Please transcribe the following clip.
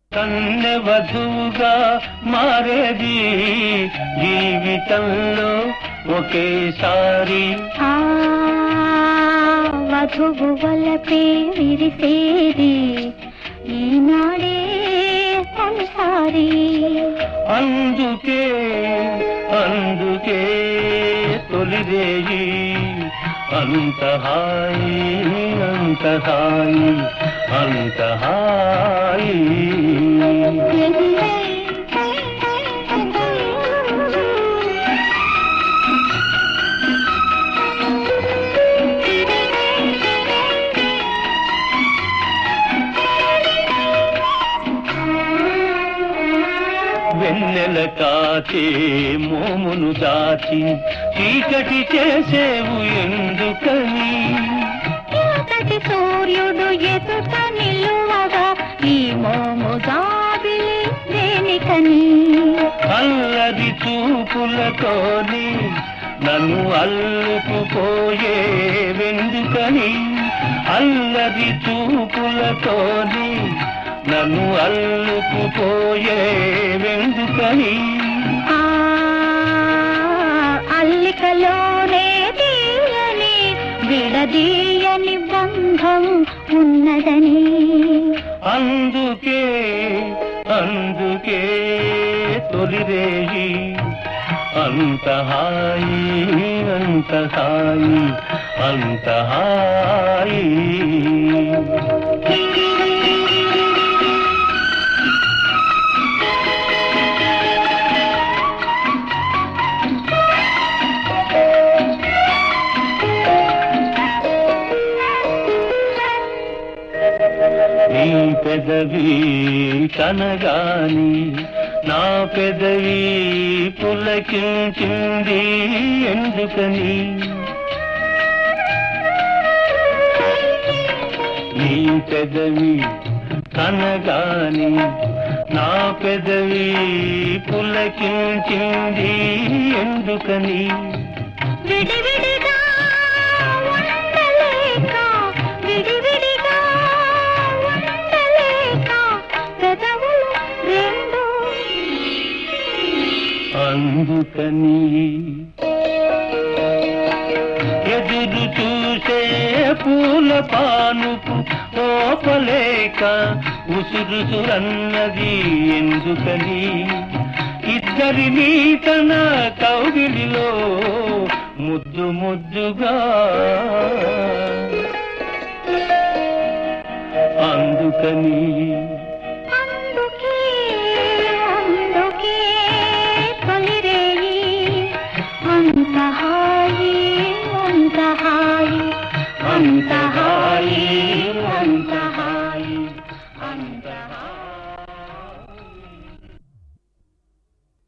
కన్నె వధువుగా మారేది జీవితంలో ఒకేసారి ఆ వధువు వలపే విరిసేది ఈనాడే తొలిసారి అందుకే అందుకే తొలిరేయి అంత హాయి అంత హాయి అంత హాయి వెన్నెల కాచే మోమును దాచి చీకటి చేసేవు ఎందుకని ఇంతటి సూర్యుడు ఎదుట నిలువగా ఈ మోము జాబిలి దేనికని అల్లరి చూపులతోని నన్ను అల్లుకుపోయే వెందుకని అల్లరి చూపులతోని నన్ను అల్లుకుపోయే వెందుకని ఆ అల్లికలోనే తీయని విడదీయని బంధం ఉన్నదని అందుకే అందుకే తొలిరేయి అంత హాయి అంత హాయి అంత హాయి నీ పెదవి కనగాని నా పెదవి పులకించింది ఎందుకని నీ పెదవి కనగాని నా పెదవి పులకించింది ఎందుకని విడివిడిగా ఉండలేక విడివిడిగా ఉండలేక పెదవులు రెండు అందుకని ఎదురు చూసే పూల పానుపు ఓపలేక ఉసురుసురన్నది ఎందుకని ఇద్దరిని తన కౌగిలిలో ముద్దు ముద్దుగా అందుకని అందుకే అందుకే తొలిరేయి అంత హాయి అంత హాయి అంత హాయి అంత హాయి అంత